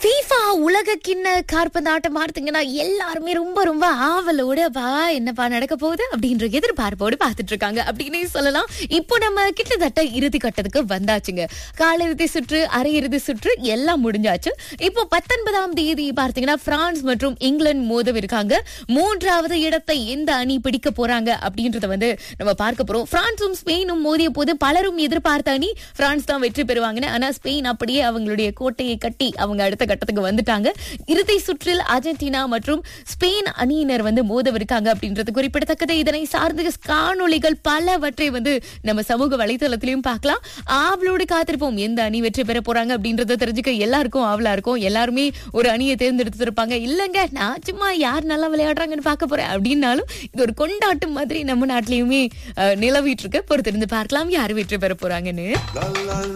FIFA உலக கிண்ண காற்பந்தாட்டம் பார்த்தீங்கன்னா எல்லாருமே ரொம்ப ரொம்ப ஆவலோட வா என்னப்பா நடக்க போகுது அப்படின்ற எதிர்பார்ப்போடு பார்த்துட்டு இருக்காங்க அப்படின்னே சொல்லலாம் இப்போ நம்ம கிட்டத்தட்ட இறுதி கட்டத்துக்கு வந்தாச்சுங்க காலிறுதி சுற்று அரையிறுதி சுற்று எல்லாம் முடிஞ்சாச்சு இப்போ பத்தொன்பதாம் தேதி பார்த்தீங்கன்னா பிரான்ஸ் மற்றும் இங்கிலாந்து மோதவிருக்காங்க மூன்றாவது இடத்தை எந்த அணி பிடிக்க போறாங்க அப்படின்றத வந்து நம்ம பார்க்க போறோம் பிரான்சும் ஸ்பெயினும் மோதிய போது பலரும் எதிர்பார்த்த அணி பிரான்ஸ் தான் வெற்றி பெறுவாங்கன்னு ஆனா ஸ்பெயின் அப்படியே அவங்களுடைய கோட்டையை கட்டி அவங்க அடுத்த கட்டத்துக்கு வந்துட்டாங்க இறுதி சுற்றில் அர்ஜென்டினா மற்றும் ஸ்பெயின் அணியினர் வந்து மோதவிருக்காங்க அப்படின்றது குறிப்பிடத்தக்கது இதனை சார்ந்த காணொளிகள் பலவற்றை வந்து நம்ம சமூக வலைதளத்திலையும் பார்க்கலாம் ஆவலோடு காத்திருப்போம் எந்த அணி வெற்றி பெற போறாங்க அப்படின்றத தெரிஞ்சுக்க எல்லாருக்கும் ஆவலா இருக்கும் எல்லாருமே ஒரு அணியை தேர்ந்தெடுத்து இருப்பாங்க இல்லங்க நான் சும்மா யார் நல்லா விளையாடுறாங்கன்னு பார்க்க போறேன் அப்படின்னாலும் இது ஒரு கொண்டாட்டம் மாதிரி நம்ம நாட்டிலயுமே அஹ், நிலவிட்டு இருக்கு பொறுத்திருந்து பார்க்கலாம் யார் வெற்றி பெற போறாங்கன்னு